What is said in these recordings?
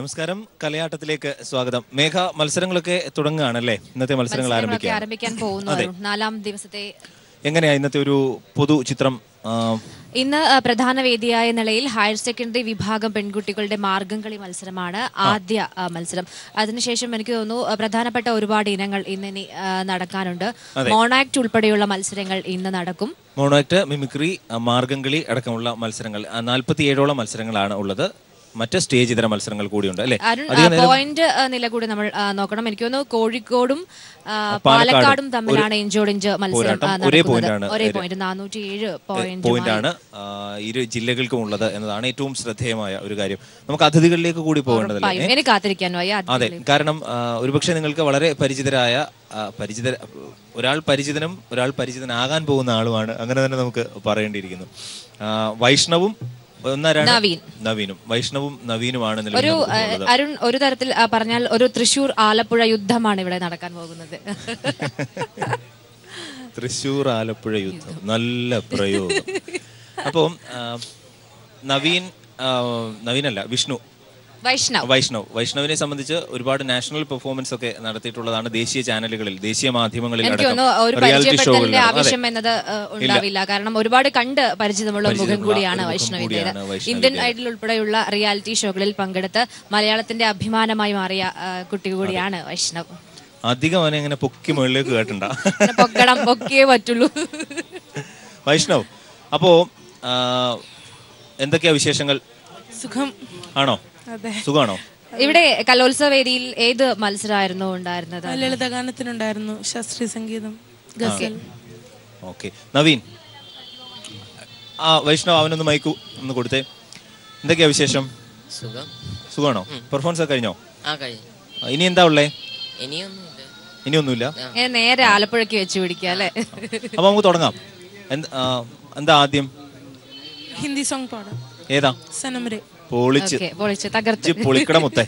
നമസ്കാരം കലയാട്ടത്തിലേക്ക് സ്വാഗതം മേഘ മത്സരങ്ങളൊക്കെ തുടങ്ങുകയാണല്ലേ ഇന്നത്തെ മത്സരങ്ങൾ മത്സരങ്ങളൊക്കെ ആരംഭിക്കുക ആരംഭിക്കാൻ പോകുന്നു അരുൺ. നാലാം ദിവസത്തെ എങ്ങനെയാ ഇന്നത്തെ ഒരു പൊതു ചിത്രം ആ, ഇന്ന് ആ, പ്രധാന വേദിയായ നിലയിൽ ഹയർ സെക്കൻഡറി വിഭാഗം പെൺകുട്ടികളുടെ മാർഗംകളി മത്സരമാണ് ആദ്യ ആ, മത്സരം അതിനുശേഷം എനിക്ക് തോന്നുന്നു ആ, പ്രധാനപ്പെട്ട ഒരുപാട് ഇനങ്ങൾ ഇന്ന് ഇനി ആ, നടക്കാനുണ്ട് മോണാക്ട് ഉൾപ്പെടെയുള്ള മത്സരങ്ങൾ ഇന്ന് നടക്കും മോണോക്ട് മിമിക്രി ആ, മാർഗംകളി അടക്കമുള്ള മത്സരങ്ങൾ നാൽപ്പത്തി ഏഴോളം മത്സരങ്ങളാണ് ഉള്ളത് മറ്റ് സ്റ്റേജ് ഇതര മത്സരങ്ങൾ കൂടിയുണ്ട് അല്ലേ അരുൺ പോയിന്റ് നില കൂടി നമ്മൾ ആ, നോക്കണം എനിക്ക് തോന്നുന്നു കോഴിക്കോടും ആ, പാലക്കാടും തമ്മിലാണ് ഇഞ്ചോട് ഇഞ്ച് മത്സരം പോരാട്ടം ആ, ഒരേ നടക്കുന്നത്. പോയിന്റാണ് ഒരേ പോയിന്റ് നാനൂറ്റി ഏഴ് പോയിന്റ് പോയിന്റ് ആണ് ആ, ഇരു ജില്ലകൾക്കും ഉള്ളത് എന്നതാണ് ഏറ്റവും ശ്രദ്ധേയമായ ഒരു കാര്യം നമുക്ക് അതിഥികളിലേക്ക് കൂടി പോകേണ്ടതല്ലേ ഉറപ്പായും. എനിക്ക് കാത്തിരിക്കാൻ വയ്യ അത് അതെ കാരണം ആ, ഒരുപക്ഷെ നിങ്ങൾക്ക് വളരെ പരിചിതരായ ആ, പരിചിത ഒരാൾ പരിചിതനും ഒരാൾ പരിചിതനാകാൻ പോകുന്ന ആളുമാണ് അങ്ങനെ തന്നെ നമുക്ക് പറയേണ്ടിയിരിക്കുന്നു ആ, വൈഷ്ണവും ഒന്നാരാണ് നവീൻ. നവീനും വൈഷ്ണവും നവീനുമാണ് നിലവിൽ ഒരു നമുക്ക് ആ, ഉള്ളത്. അരുൺ ഒരു തരത്തിൽ ആ, പറഞ്ഞാൽ ഒരു തൃശൂർ ആലപ്പുഴ യുദ്ധമാണ് ഇവിടെ നടക്കാൻ പോകുന്നത് തൃശൂർ ആലപ്പുഴ യുദ്ധം നല്ല പ്രയോഗം അപ്പം ആ, നവീൻ ആ, നവീനല്ല വിഷ്ണു വൈഷ്ണവ് വൈഷ്ണവ് വൈഷ്ണവിനെ സംബന്ധിച്ച് ഒരുപാട് നാഷണൽ പെർഫോമൻസ് ഒക്കെ നടത്തിയിട്ടുള്ളതാണ് ദേശീയ ചാനലുകളിൽ ദേശീയ മാധ്യമങ്ങളിൽ എനിക്ക് അടക്കം തോന്നുന്നു ഒരു റിയാലിറ്റി പരിചയപ്പെടുത്തലിന്റെ ഷോകളിൽ അതെ. ആവശ്യം എന്നത് ആ, ഉണ്ടാവില്ല കാരണം ഒരുപാട് കണ്ട് പരിചിതമുള്ള ഒരു മുഖം പരിചിതമുള്ള കൂടിയാണ് ഒരു മുഖം വൈഷ്ണവിന്റേത് കൂടിയാണ് വൈഷ്ണവിന്റേത്. ഇന്ത്യൻ ഐഡൽ ഉൾപ്പെടെയുള്ള റിയാലിറ്റി ഷോകളിൽ പങ്കെടുത്ത് മലയാളത്തിന്റെ അഭിമാനമായി മാറിയ ആ, കുട്ടി കൂടിയാണ് വൈഷ്ണവ് അധികം അവനെ ഇങ്ങനെ പൊക്കി മുകളിലേക്ക് കേട്ടണ്ട പിന്നെ പൊക്കണം പൊക്കിയേ പറ്റുള്ളൂ വൈഷ്ണവ് അപ്പോ ആ, എന്തൊക്കെയാ വിശേഷങ്ങൾ സുഖം ആണോ അതെ സുഖാണോ ഇവിടെ കലോത്സവ വേദിയിൽ ഏത് മത്സരമായിരുന്നു ഉണ്ടായിരുന്നത് ലളിതഗാനത്തിനുണ്ടായിരുന്നു ശാസ്ത്രീയ സംഗീതം ഗസൽ ഓക്കെ നവീൻ ആ വൈഷ്ണവ് അവനൊന്ന് മൈക്കു ഒന്ന് കൊടുത്തേ എന്തൊക്കെയാ വിശേഷം സുഖം സുഖാണോ പെർഫോമൻസ് ഒക്കെ കഴിഞ്ഞോ ആ കഴിഞ്ഞു ആ, ഇനി എന്താ ഉള്ളേ ഇനിയൊന്നുമില്ല ഇനിയൊന്നുമില്ല ഏ, നേരെ ആലപ്പുഴയ്ക്ക് വെച്ച് പിടിക്കുക അല്ലെ അപ്പൊ നമുക്ക് തുടങ്ങാം എന്ത്- ആ, എന്താ ആദ്യം ഹിന്ദി സോങ് പാടാം ഏതാ സനമരെ പൊളിച്ച് ഓക്കെ പൊളിച്ച് തകർത്ത് ഇജ്ജ് പൊളിക്കട മുത്തേ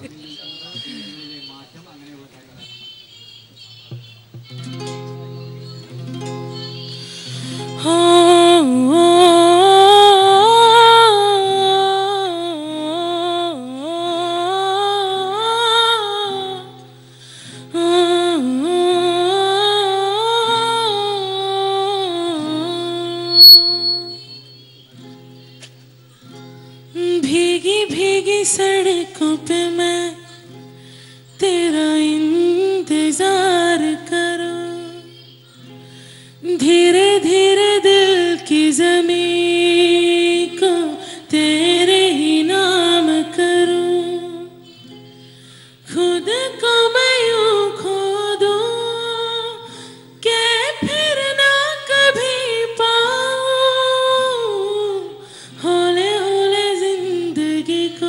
भीगी भीगी सड़कों पे मैं तेरा इंतजार करूं धीरे धीरे दिल की जमीन को तेरे ही नाम करूं खुद को मैं यूं खो दूं कि फिर ना कभी पाऊं हौले हौले जिंदगी को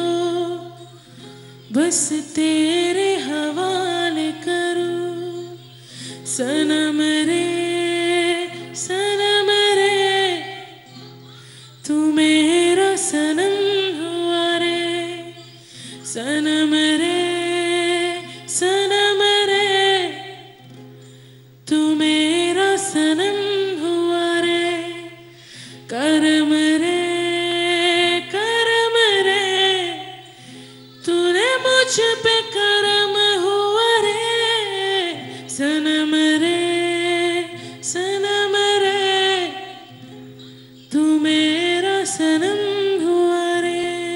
बस तेरे हवाले करूं सनम रे सनम रे तू मेरा सनम हुआ रे सनम रे सनम रे तू मेरा सनम हुआ रे करम रे करम रे तूने मुझ पे करम हुआ रे सनम रे सनम रे तू मेरा सनम हुआ रे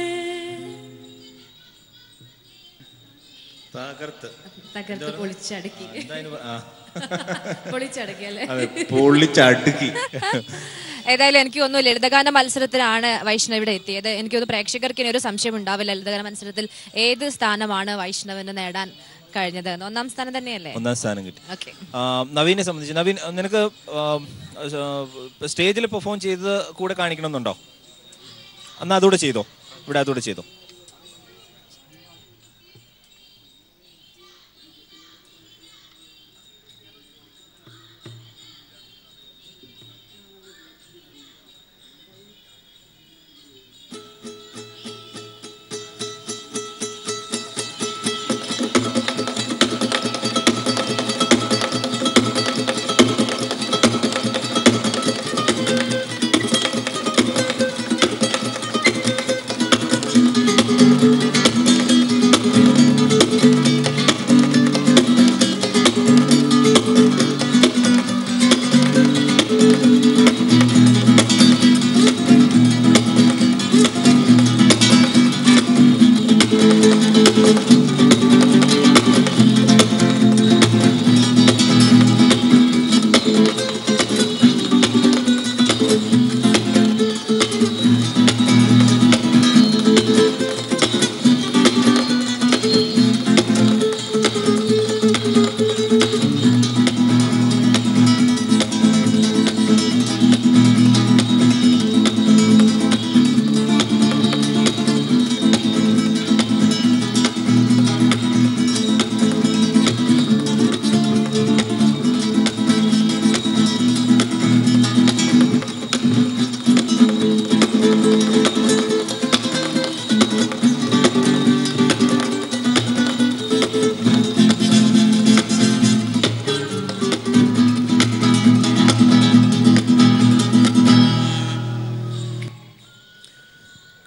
തകർത്ത് തകർത്ത് പൊളിച്ചടുക്കി എന്തായാലും ആ. പൊളിച്ചടുക്കി അല്ലെ അതെ പൊള്ളിച്ചടുക്കി ഏതായാലും എനിക്ക് തോന്നുന്നു ലളിതഗാന മത്സരത്തിലാണ് വൈഷ്ണവ് ഇവിടെ എത്തിയത് എനിക്ക് തോന്നുന്നു പ്രേക്ഷകർക്ക് ഇനി ഒരു സംശയം ഉണ്ടാവില്ല ലളിതഗാന മത്സരത്തിൽ ഏത് സ്ഥാനമാണ് വൈഷ്ണവിന് നേടാൻ കഴിഞ്ഞത് എന്ന്. ഒന്നാം സ്ഥാനം തന്നെയല്ലേ ഒന്നാം സ്ഥാനം കിട്ടി ഓക്കെ ആ, നവീനെ സംബന്ധിച്ച് നവീൻ നിനക്ക് സ്റ്റേജിൽ പെർഫോം ചെയ്ത് കൂടെ കാണിക്കണമെന്നുണ്ടോ എന്നാ അതുകൂടെ ചെയ്തോ ഇവിടെ അതുകൂടെ ചെയ്തോ रे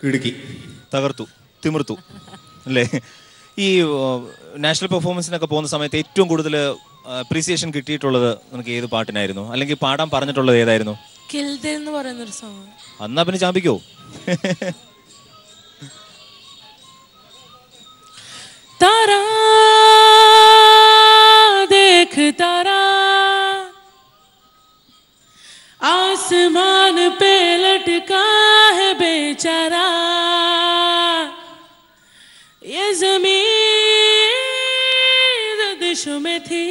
ഇടുക്കി തകർത്തു തിമിർത്തു അല്ലേ ഈ നാഷണൽ പെർഫോമൻസിനൊക്കെ പോകുന്ന സമയത്ത് ഏറ്റവും കൂടുതൽ അപ്രീസിയേഷൻ കിട്ടിയിട്ടുള്ളത് നിനക്ക് ഏത് പാട്ടിനായിരുന്നു അല്ലെങ്കിൽ പാടാൻ പറഞ്ഞിട്ടുള്ളത് ഏതായിരുന്നു കിൽദ എന്ന് പറയുന്ന ഒരു സോങ് അന്നാ പിന്നെ ചാമ്പിക്കോ तारा देख तारा आसमान पे लटका है बेचारा ये जमीन दिशों में थी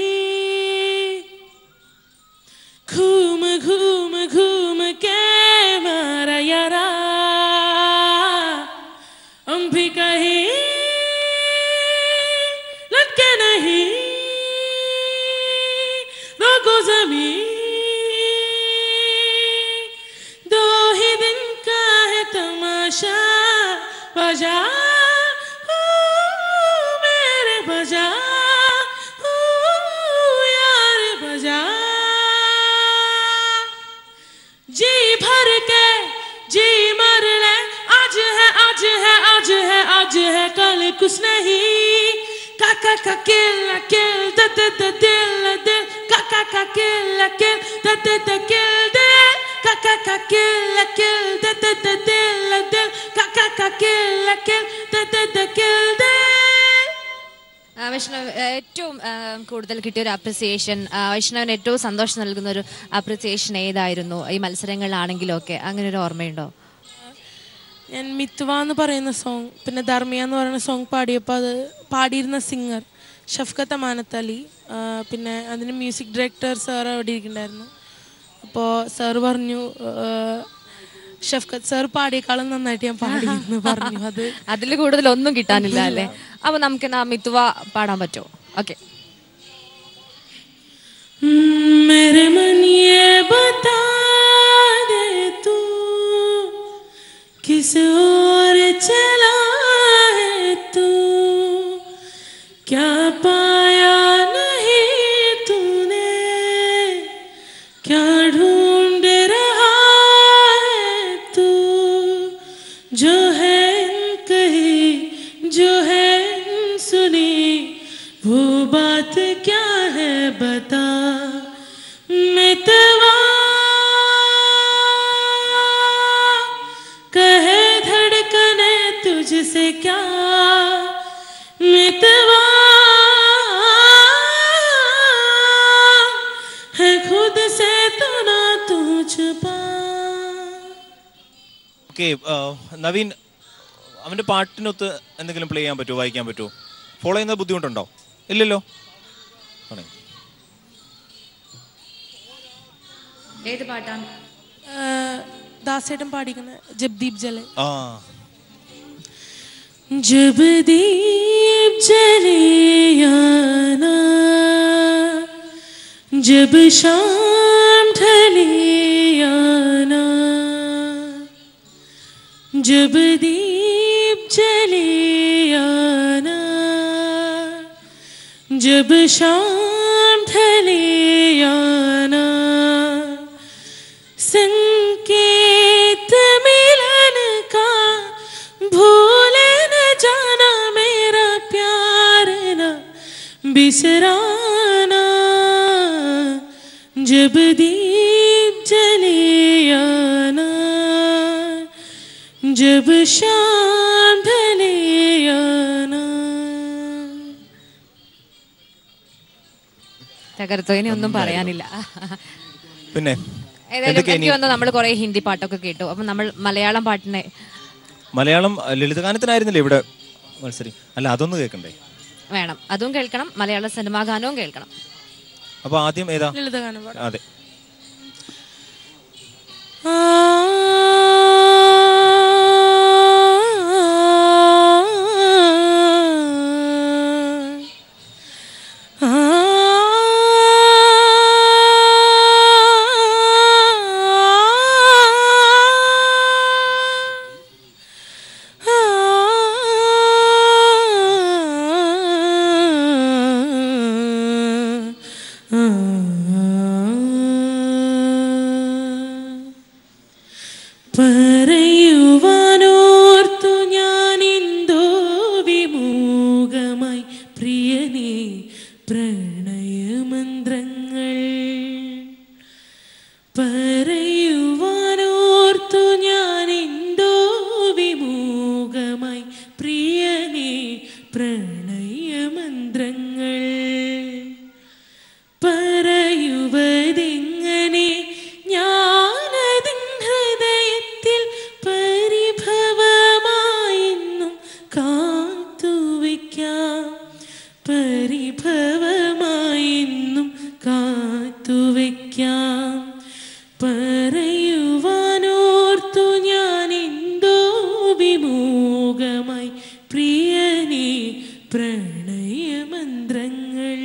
घूम घूम घूम के मारा यारा हम भी कहीं लटके नहीं रोको जमीन दो ही दिन का है तमाशा बजा ओ, मेरे बजा ओ, यार बजा जी भर के जी मर ले आज है आज है आज है आज है कल कुछ नहीं काका का किल किल द द द दिल दिल काका का किल किल द द द किल दिल काका का किल किल द द द दिल दिल काका का किल किल द द द किल दिल ആ, വൈഷ്ണവ് ആ, ഏറ്റവും ആ, കൂടുതൽ കിട്ടിയ ഒരു അപ്രിസിയേഷൻ വൈഷ്ണവിന് ഏറ്റവും സന്തോഷം നൽകുന്ന ഒരു അപ്രിസിയേഷൻ ഏതായിരുന്നു ഈ മത്സരങ്ങളിലാണെങ്കിലും ഒക്കെ അങ്ങനെ ഒരു ഓർമ്മയുണ്ടോ ഞാൻ മിത്വ എന്ന് പറയുന്ന സോങ് പിന്നെ ധർമ്മിയ എന്ന് പറയുന്ന സോങ് പാടിയപ്പോൾ അത് പാടിയിരുന്ന സിംഗർ ഷഫ്കത്ത് അമാനത്ത് അലി ആ, പിന്നെ അതിന് മ്യൂസിക് ഡയറക്ടർ സാർ അവിടെ ഇരിക്കണ്ടായിരുന്നു അപ്പോൾ സാർ പറഞ്ഞു ആ, ഷഫ്കത്ത് സാർ പാടിയേക്കാളും നന്നായിട്ട് ഞാൻ പാടി എന്ന് പറഞ്ഞു അത് അതിൽ കൂടുതൽ ഒന്നും കിട്ടാനില്ല അല്ലേ അപ്പൊ നമുക്ക് ആ മിത്തുവ പാടാൻ പറ്റുമോ ഓക്കെ मेरे मन ये बता दे तू किस ओर चला है तू क्या पाया नहीं तूने क्या ढूंढ रहा है तू जो है कही जो है सुनी वो बात क्या है बता मितवा कहे धड़कने तुझसे क्या मितवा है खुद से तो ना तू छुपा ഓക്കെ നവീൻ അവന്റെ പാട്ടിനൊത്ത് എന്തെങ്കിലും പ്ലേ ചെയ്യാൻ പറ്റുമോ വായിക്കാൻ പറ്റുമോ ഫോളോ ചെയ്യുന്ന ബുദ്ധിമുട്ടുണ്ടോ ഇല്ലല്ലോ ആണേ. ഏത് പാട്ടാണ് ദാസേട്ടൻ പാടിക്കുന്ന ജബ്ദീപ് ജലെ ആ जब दीप जले आना जब शाम ढले आना जब दीप जले आना जब शाम ढले आना संकेत मिलन का भूले न जाना मेरा प्यार न बिसराना जब दीप जले आना जब शाम ढले आना തകർത്തോ ഇനി ഒന്നും പറയാനില്ല പിന്നെ ഏതായാലും എന്തൊക്കെയാ എനിക്ക് വന്ന് നമ്മൾ കുറെ ഹിന്ദി പാട്ടൊക്കെ കേട്ടു അപ്പൊ നമ്മൾ മലയാളം പാട്ടിനെ മലയാളം അഹ്, ലളിതഗാനത്തിനായിരുന്നില്ലേ ഇവിടെ മത്സരി അല്ല അതൊന്ന് കേൾക്കണ്ടേ വേണം അതും കേൾക്കണം മലയാള സിനിമാ ഗാനവും കേൾക്കണം അപ്പൊ ആദ്യം ഏതാ ലളിതഗാനം പാടാം. അതെ പ്രണയമന്ത്രങ്ങൾ പറയുവാനോർത്തു ഞാൻ എന്തോ വിമൂകമായി പ്രിയനേ പ്രണയമന്ത്രങ്ങൾ പറയുവതെങ്ങനെ ഞാനതിൻ ഹൃദയത്തിൽ പരിഭവമായെന്നും കാത്തുവയ്ക്കാം പരിഭവമായെന്നും കാത്തുവയ്ക്കാം പറയുവാനോർത്തു ഞാൻ എന്തോ വിമൂകമായി പ്രിയനേ പ്രണയമന്ത്രങ്ങൾ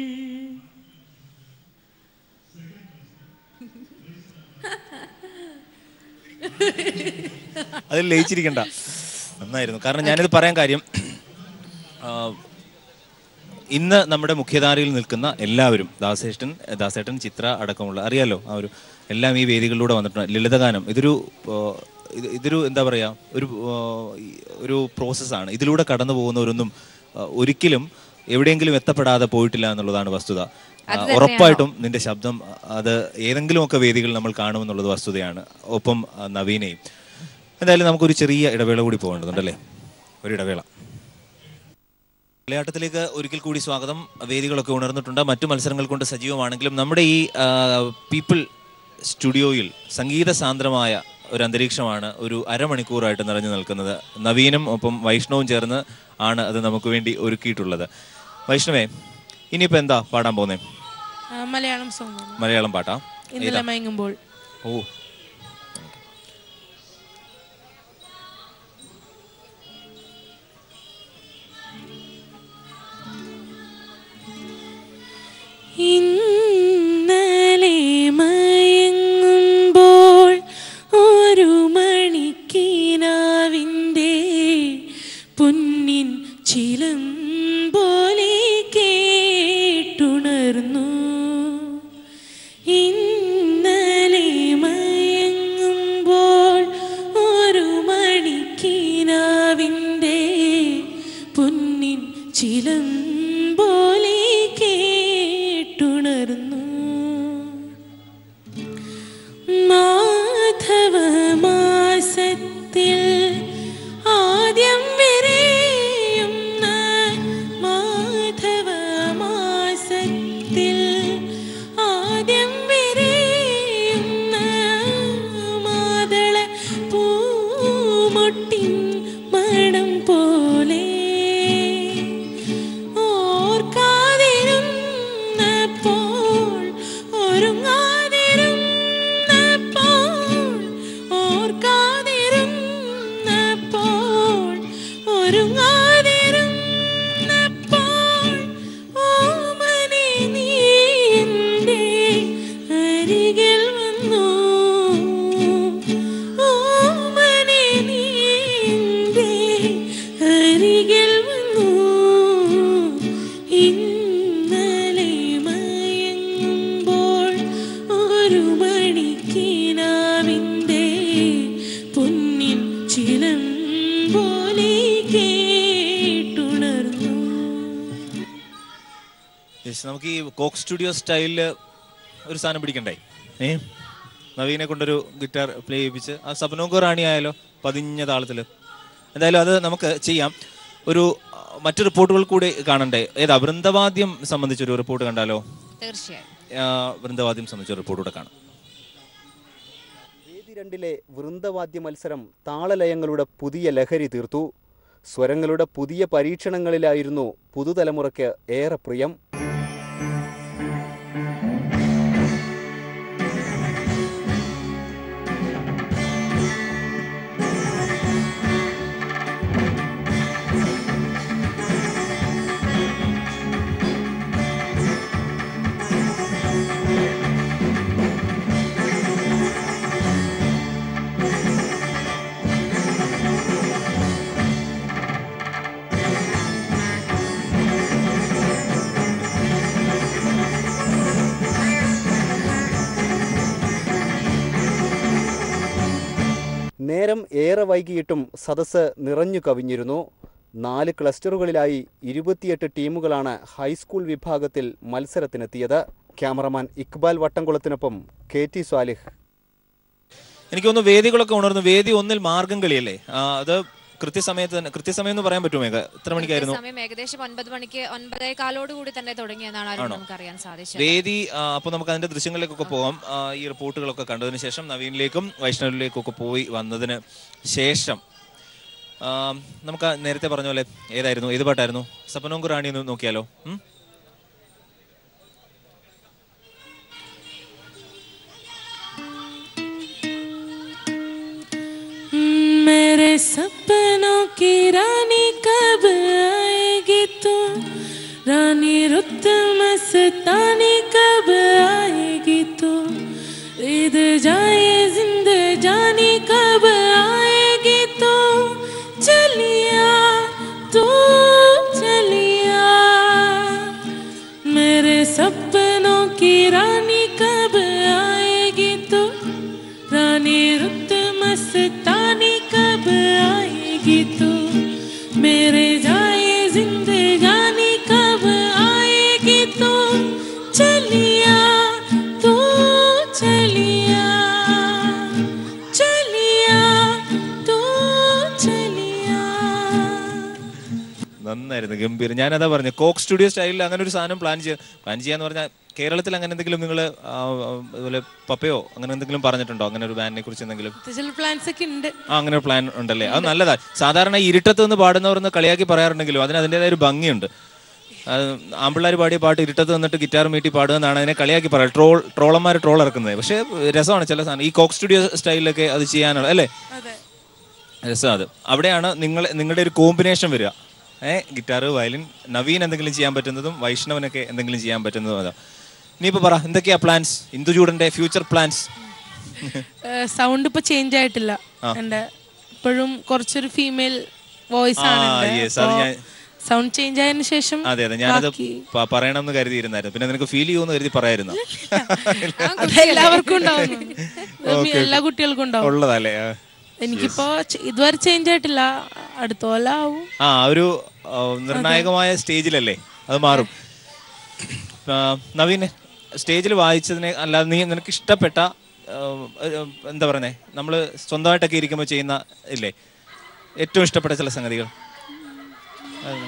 അതിൽ ലയിച്ചിരിക്കണ്ട നന്നായിരുന്നു കാരണം ഞാനിത് പറയാൻ കാര്യം ആ, ഇന്ന് നമ്മുടെ മുഖ്യധാരയിൽ നിൽക്കുന്ന എല്ലാവരും ദാസേട്ടൻ ദാസേട്ടൻ ചിത്ര അടക്കമുള്ള അറിയാലോ ആ ഒരു എല്ലാം ഈ വേദികളിലൂടെ വന്നിട്ടുണ്ട് ലളിതഗാനം ഇതൊരു ആ, ഇത് ഇതൊരു എന്താ പറയാ ഒരു ആ, ഈ ഒരു പ്രോസസ്സാണ് ഇതിലൂടെ കടന്നു പോകുന്നവരൊന്നും ആ, ഒരിക്കലും എവിടെയെങ്കിലും എത്തപ്പെടാതെ പോയിട്ടില്ല എന്നുള്ളതാണ് വസ്തുത ആ, ഉറപ്പായിട്ടും നിന്റെ ശബ്ദം അത് ഏതെങ്കിലുമൊക്കെ വേദികൾ നമ്മൾ കാണുമെന്നുള്ളത് വസ്തുതയാണ് ഒപ്പം ആ, നവീനയും എന്തായാലും നമുക്കൊരു ചെറിയ ഇടവേള കൂടി പോകേണ്ടതുണ്ടല്ലേ ഒരു ഇടവേള വിളയാട്ടത്തിലേക്ക് ഒരിക്കൽ കൂടി സ്വാഗതം വേദികളൊക്കെ ഉണർന്നിട്ടുണ്ട് മറ്റു മത്സരങ്ങൾ കൊണ്ട് സജീവമാണെങ്കിലും നമ്മുടെ ഈ പീപ്പിൾ സ്റ്റുഡിയോയിൽ സംഗീത സാന്ദ്രമായ ഒരു അന്തരീക്ഷമാണ് ഒരു അരമണിക്കൂറായിട്ട് നിറഞ്ഞു നിൽക്കുന്നത് നവീനും ഒപ്പം വൈഷ്ണവും ചേർന്ന് ആണ് അത് നമുക്ക് വേണ്ടി ഒരുക്കിയിട്ടുള്ളത് വൈഷ്ണവേ ഇനിയിപ്പോൾ എന്താ പാടാൻ പോകുന്നേ ആ, മലയാളം സോങ് ആണ് മലയാളം പാട്ടാ ഇന്നലെ മയങ്ങുമ്പോൾ ഓ ഇന്നലെ മയങ്ങുമ്പോൾ ഒരു മണിക്കിനാവിൻ്റെ പൊന്നിൻ ചിലം പോലെ കേട്ടുണർന്നു ഇന്നലെ മയങ്ങുമ്പോൾ ഒരു മണിക്കിനാവിൻ്റെ പൊന്നിൻ ചിലം പോലെ കേട്ടുണർന്നു മാധവമാസത്തിൽ ആദ്യം വിരയുന്ന മാധവമാസത്തിൽ ആദ്യം വിരയുന്ന മാതള പൂമൊട്ടിൻ മണം പോലെ ഓർക്കാതിരുന്നപ്പോൾ ഒരുങ്ങാതിരുന്നപ്പോൾ ഓർക്കാതിരുന്നപ്പോൾ ഒരുങ്ങാതിരുന്നപ്പോൾ ഓമനെ നീ എൻ്റെ അരികിൽ വന്നു ഓമനെ നീ എൻ്റെ അരികിൽ വന്നു ഇന്നലെ മയങ്ങുമ്പോൾ ഒരു മണിക്കിനാവിൻ്റെ പൊന്നിൻ ചിലം പോലെ കേട്ടുണർന്നു യെസ് നമുക്ക് ഈ കോക്ക് സ്റ്റുഡിയോ സ്റ്റൈലില് ഒരു സാധനം പിടിക്കണ്ടേ ഏ നവീനെ കൊണ്ടൊരു ഗിറ്റാർ പ്ലേ ചെയ്യിപ്പിച്ച് ആ സപനോങ്കോ റാണി ആയാലോ പതിഞ്ഞ താളത്തില് എന്തായാലും അത് നമുക്ക് ചെയ്യാം ഒരു ആ, മറ്റു റിപ്പോർട്ടുകൾ കൂടി കാണണ്ടേ ഏതാ വൃന്ദവാദ്യം സംബന്ധിച്ചൊരു റിപ്പോർട്ട് കണ്ടാലോ തീർച്ചയായും ആ, വൃന്ദവാദ്യം സംബന്ധിച്ച റിപ്പോർട്ട് കൂടെ കാണാം വേദി രണ്ടിലെ വൃന്ദവാദ്യ മത്സരം താളലയങ്ങളുടെ പുതിയ ലഹരി തീർത്തു സ്വരങ്ങളുടെ പുതിയ പരീക്ഷണങ്ങളിലായിരുന്നു പുതുതലമുറയ്ക്ക് ഏറെ പ്രിയം നേരം ഏറെ വൈകിയിട്ടും സദസ്സ് നിറഞ്ഞു കവിഞ്ഞിരുന്നു നാല് ക്ലസ്റ്ററുകളിലായി ഇരുപത്തിയെട്ട് ടീമുകളാണ് ഹൈസ്കൂൾ വിഭാഗത്തിൽ മത്സരത്തിനെത്തിയത് ക്യാമറമാൻ ഇക്ബാൽ വട്ടംകുളത്തിനൊപ്പം കെ ടി സ്വാലിഹ് എനിക്ക് തോന്നുന്നു വേദികളൊക്കെ ഉണർന്നു വേദി ഒന്നിൽ മാർഗം കളിയല്ലേ ആ, അത് കൃത്യസമയത്ത് തന്നെ കൃത്യസമയം എന്ന് പറയാൻ പറ്റുമോ മേഘ എത്ര മണിക്കായിരുന്നു സമയം ഏകദേശം ഒൻപത് മണിക്ക് ഒൻപതേ കാലോട് കൂടി തന്നെ തുടങ്ങിയെന്നാണ് അരുൺ നമുക്ക് അറിയാൻ സാധിച്ചത് വേദി ആ, അപ്പൊ നമുക്ക് അതിന്റെ ദൃശ്യങ്ങളിലേക്കൊക്കെ പോകാം ആ, ഈ റിപ്പോർട്ടുകളൊക്കെ കണ്ടതിന് ശേഷം നവീനിലേക്കും വൈഷ്ണവിലേക്കും ഒക്കെ പോയി വന്നതിന് ശേഷം ആ, നമുക്ക് ആ നേരത്തെ പറഞ്ഞ പോലെ ഏതായിരുന്നു ഏത് പാട്ടായിരുന്നു സപ്പനോങ്കു റാണി ഒന്ന് നോക്കിയാലോ ഉം? मेरे सपनों की रानी कब आएगी तू रानी रुत मस्तानी कब आएगी तू ईद जाए जिंदगानी कब आएगी तू चलिया तू चलिया मेरे सपनों की रानी कब आएगी तू रानी रुत मस्तानी कब आएगी तू मेरे जाए जिंदगानी कब आएगी तू चलिया तू चलिया चलिया तू चलिया നന്നായിരുന്നു ഗംഭീരം ഞാനതാ പറഞ്ഞു കോക്ക് സ്റ്റുഡിയോ സ്റ്റൈലിൽ അങ്ങനെ ഒരു സാധനം പ്ലാൻ ചെയ്യാൻ പ്ലാൻ ചെയ്യാന്ന് പറഞ്ഞാൽ കേരളത്തിൽ അങ്ങനെ എന്തെങ്കിലും നിങ്ങൾ അതുപോലെ പപ്പയോ അങ്ങനെ എന്തെങ്കിലും പറഞ്ഞിട്ടുണ്ടോ അങ്ങനെ ഒരു ബാൻഡിനെ കുറിച്ച് എന്തെങ്കിലും ചില പ്ലാൻസ് ഒക്കെ ഉണ്ട് ആ അങ്ങനെ ഒരു പ്ലാൻ ഉണ്ടല്ലേ അത് നല്ലതാ സാധാരണ ഈ ഇരുട്ടത്ത് നിന്ന് പാടുന്നവർ ഒന്ന് കളിയാക്കി പറയാറുണ്ടെങ്കിലും അതിന് അതിൻ്റെതായ ഒരു ഭംഗിയുണ്ട് അത് ആമ്പിള്ളേർ പാടിയ പാട്ട് ഇരുട്ടത്ത് നിന്നിട്ട് ഗിറ്റാർ മീട്ടി പാടുക എന്നാണ് അതിനെ കളിയാക്കി പറയുക ട്രോൾ ട്രോളന്മാർ ട്രോൾ ഇറക്കുന്നത് പക്ഷേ രസമാണ് ചില സാധനം ഈ കോക്ക് സ്റ്റുഡിയോ സ്റ്റൈലിലൊക്കെ അത് ചെയ്യാനുള്ള അല്ലേ അതെ രസം അത് അവിടെയാണ് നിങ്ങൾ നിങ്ങളുടെ ഒരു കോമ്പിനേഷൻ വരിക ഏഹ് ഗിറ്റാർ വയലിൻ നവീൻ എന്തെങ്കിലും ചെയ്യാൻ പറ്റുന്നതും വൈഷ്ണവനൊക്കെ എന്തെങ്കിലും ചെയ്യാൻ പറ്റുന്നതും അതാ ഇനിയിപ്പോ പറ എന്തൊക്കെയാ പ്ലാൻസ് ഇന്ദുചൂടന്റെ ഫ്യൂച്ചർ പ്ലാൻസ് സൗണ്ട് ഇപ്പൊ ചേഞ്ച് ആയിട്ടില്ല എന്റെ ഇപ്പോഴും കുറച്ചൊരു ഫീമെയിൽ വോയിസ് ആ, ആണ് yes, അത് ഞാൻ- സൗണ്ട് ചേഞ്ച് ആയതിനു ശേഷം അതെ അതെ ഞാനത് ബാക്കി- പ- പറയണമെന്ന് കരുതിയിരുന്നായിരുന്നു പിന്നെ നിനക്ക് ഫീൽ ചെയ്യുമെന്ന് കരുതി പറയായിരുന്നു അത് എല്ലാവർക്കും ഉണ്ടാവും എല്ലാ കുട്ടികൾക്കും ഉണ്ടാവും ഉള്ളതല്ലേ ആ. എനിക്കിപ്പോ ചെ- ഇതുവരെ ചേഞ്ച് ആയിട്ടില്ല അടുത്ത പോലെ ആവും ആ ഒരു ആ, നിർണായകമായ സ്റ്റേജിലല്ലേ അത് മാറും ആ, നവീൻ സ്റ്റേജിൽ വായിച്ചതിനെ അല്ലാതെ നീ നിനക്ക് ഇഷ്ടപ്പെട്ട ആ, ഒരു, എന്താ പറയുന്നേ നമ്മൾ സ്വന്തമായിട്ടൊക്കെ ഇരിക്കുമ്പോൾ ചെയ്യുന്ന ഇല്ലേ ഏറ്റവും ഇഷ്ടപ്പെട്ട ചില സംഗതികൾ അത്.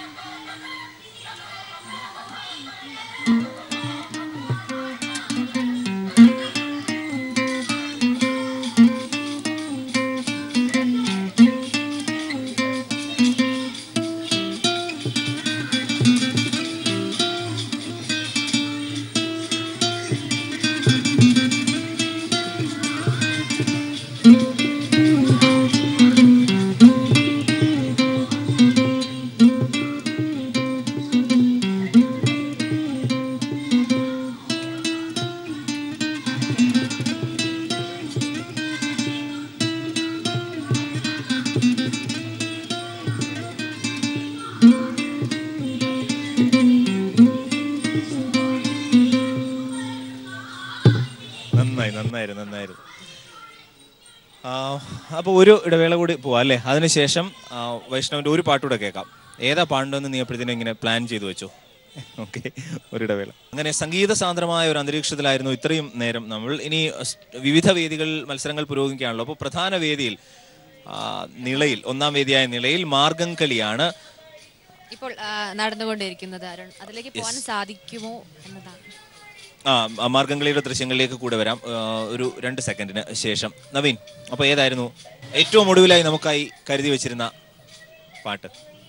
നന്നായി നന്നായിരുന്നു നന്നായിരുന്നു ആ, അപ്പൊ ഒരു ഇടവേള കൂടി പോവാം അല്ലേ അതിനുശേഷം ആ, വൈഷ്ണവിന്റെ ഒരു പാട്ടുകൂടെ കേൾക്കാം ഏതാ പാണ്ടെന്ന് നീ എപ്പോഴത്തേനും ഇങ്ങനെ പ്ലാൻ ചെയ്തു വെച്ചോ ഓക്കെ ഒരു ഇടവേള അങ്ങനെ സംഗീത സാന്ദ്രമായ ഒരു അന്തരീക്ഷത്തിലായിരുന്നു ഇത്രയും നേരം നമ്മൾ ഇനി സ് വിവിധ വേദികൾ മത്സരങ്ങൾ പുരോഗമിക്കുകയാണല്ലോ അപ്പോൾ പ്രധാന വേദിയിൽ ആ, നിളയിൽ ഒന്നാം വേദിയായ നിളയിൽ മാർഗം കളിയാണ് ഇപ്പോൾ ആ, നടന്നുകൊണ്ടിരിക്കുന്നത് അരുൺ അതിലേക്ക് പോകാൻ സാധിക്കുമോ എന്നതാണ് ആ ആ, മാർഗംകളിയുടെ ദൃശ്യങ്ങളിലേക്ക് കൂടെ വരാം ആ, ഒരു രണ്ട് സെക്കൻഡിന് ശേഷം നവീൻ അപ്പൊ ഏതായിരുന്നു ഏറ്റവും ഒടുവിലായി നമുക്കായി കരുതി വെച്ചിരുന്ന പാട്ട്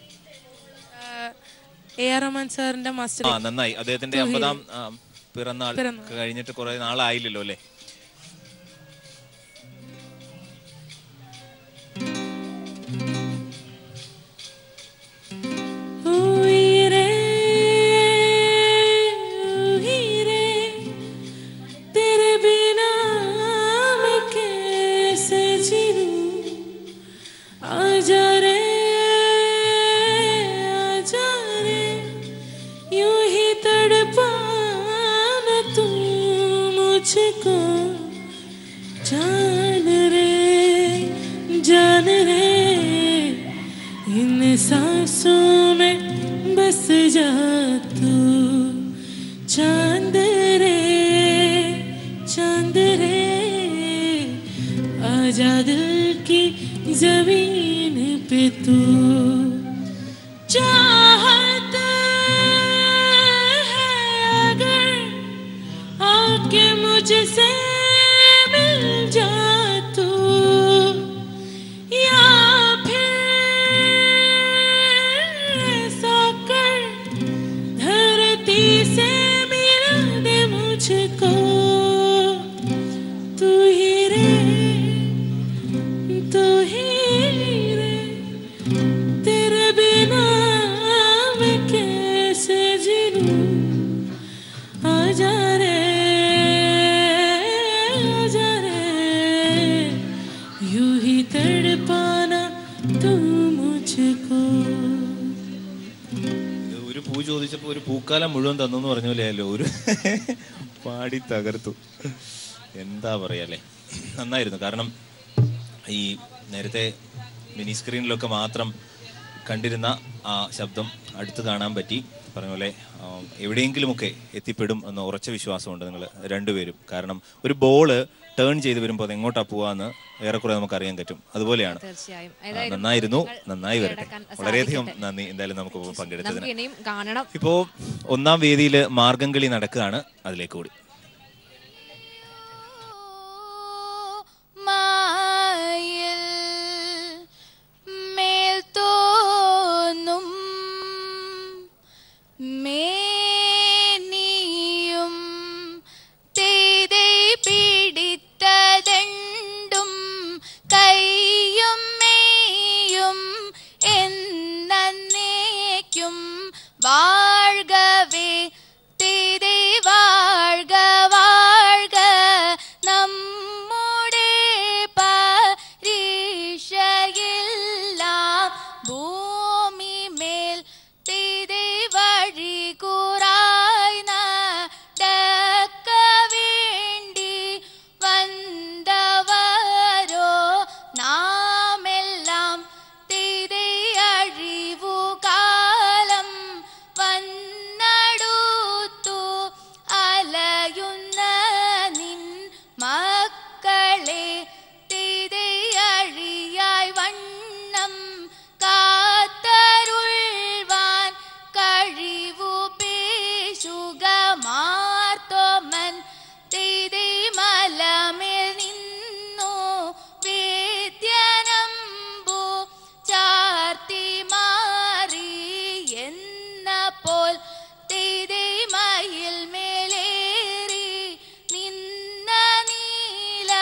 എ ആർ റഹ്മാൻ സാറിന്റെ മാസ്റ്റർ ആ നന്നായി അദ്ദേഹത്തിന്റെ അമ്പതാം ആ, പിറന്നാൾ പിറന്നാൾ. കഴിഞ്ഞിട്ട് കുറെ നാളായില്ലല്ലോ അല്ലേ ഉയിരേ, ഉയിരേ, तेरे बिना मैं कैसे जीऊं? आजा रे, आजा रे, यूं ही तड़पाना तू मुझको जान रे जान रे इंसान बस जा तू चांद रे चांद रे आजा दिल की जमीन पे तू चाहता है अगर आके मुझसे मिल जा तू या फिर ऐसा कर धरती से मिला दे मुझको तू ही रे तू ही रे तेरे बिना मैं कैसे जीऊं आजा रे आजा रे यूं ही तड़पाना तू मुझको ഒരു പൂ ചോദിച്ചപ്പോ ഒരു പൂക്കാലം മുഴുവൻ തന്നു എന്ന് പറഞ്ഞ പോലെയല്ലോ ഒരു പാടി തകർത്തു എന്താ പറയല്ലേ നന്നായിരുന്നു കാരണം ഈ നേരത്തെ മിനി സ്ക്രീനിലൊക്കെ മാത്രം കണ്ടിരുന്ന ആ ശബ്ദം അടുത്ത് കാണാൻ പറ്റി പറഞ്ഞ പോലെ ആ, എവിടെയെങ്കിലുമൊക്കെ എത്തിപ്പെടും എന്ന ഉറച്ച വിശ്വാസമുണ്ട് നിങ്ങൾ രണ്ടുപേരും കാരണം ഒരു ബോള് ടേൺ ചെയ്ത് വരുമ്പോൾ അത് എങ്ങോട്ടാ പോവാന്ന് ഏറെക്കുറെ നമുക്ക് അറിയാൻ പറ്റും അതുപോലെയാണ് തീർച്ചയായും ആ, ഏതായാലും നന്നായിരുന്നു നിങ്ങൾ നന്നായി വരട്ടെ കീഴടക്കാൻ വളരെയധികം സാധിക്കട്ടെ. നന്ദി എന്തായാലും നമുക്ക് പങ്കെടുത്തതിന് നമുക്ക് ഇനിയും കാണണം ഇപ്പോ ഒന്നാം വേദിയിൽ മാർഗംകളി നടക്കുകയാണ് അതിലേക്ക് കൂടി മായിൽ മേൽ തോന്നും മേനിയും തേതെ പിടിത്തതണ്ടും കൈയും മേയും എന്നേക്കും വാഴ്കവേ തേതെ വാഴ്ക വാഴ്ക നമ്മുടെ പരീക്ഷയെല്ലാം ഭൂമി മേൽ തേതെ വഴി കൂറായി നടക്ക വേണ്ടി വന്നവരോ നാമെല്ലാം തേതെ അഴിവു കാലം വന്നടുത്തു അലയുന്ന നിൻ മക്കളെ തേതെ അഴിയായി വണ്ണം കാത്തരുൾവാൻ കഴിവു പേശുക മാർത്തോമൻ തേതെ മലമേൽ നിന്നു വേദ്യനമ്പു ചാർത്തി മാറി എന്നപ്പോൾ തേതെ മയിൽ മേലേറി നിന്ന നീല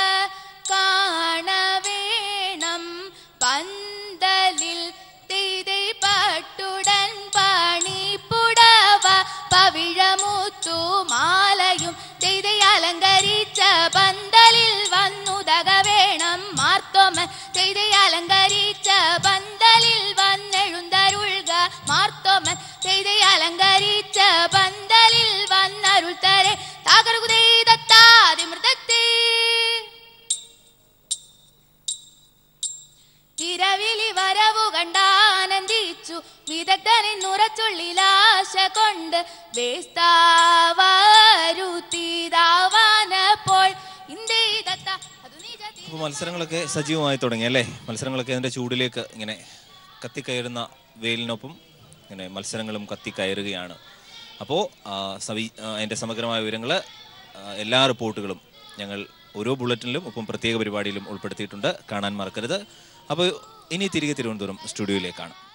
കാണവേണം പന്തലിൽ തേതെ പട്ടുടൻ പണിപ്പുടവ പവിഴമുത്തു മാലയും തേതെ അലങ്കരിച്ച പന്തലിൽ വന്നുതക വേണം മാർത്തോമൻ തേതെ അലങ്കരിച്ച പന്തലിൽ വന്നെഴുന്തരുൾക മാർത്തോമൻ തേതെ അലങ്കരിച്ച പന്തലിൽ വന്നരുൾ തരെ തകർകുതേ ദത്താതിമൃതത്തേ ഇരവിലി വരവു കണ്ടാനന്ദിച്ചു വിദഗ്ധനെന്നുറച്ചുള്ളിലാശ കൊണ്ട് വേസ്താവാരുത്തിതാവാനപ്പോൾ ഇന്ദേ ദത്ത അതു നിജ അപ്പോൾ മത്സരങ്ങളൊക്കെ സജീവമായി തുടങ്ങി അല്ലേ മത്സരങ്ങളൊക്കെ അതിന്റെ ചൂടിലേക്ക് ഇങ്ങനെ കത്തിക്കയറുന്ന വെയിലിനൊപ്പം ഇങ്ങനെ മത്സരങ്ങളും കത്തിക്കയറുകയാണ് അപ്പോൾ സവി ആ, അതിന്റെ സമഗ്രമായ വിവരങ്ങൾ എല്ലാ റിപ്പോർട്ടുകളും ഞങ്ങൾ ഓരോ ബുള്ളറ്റിനിലും ഒപ്പം പ്രത്യേക പരിപാടിയിലും ഉൾപ്പെടുത്തിയിട്ടുണ്ട് കാണാൻ മറക്കരുത് അപ്പോൾ ഇനി തിരികെ തിരുവനന്തപുരം സ്റ്റുഡിയോയിലേക്കാണ്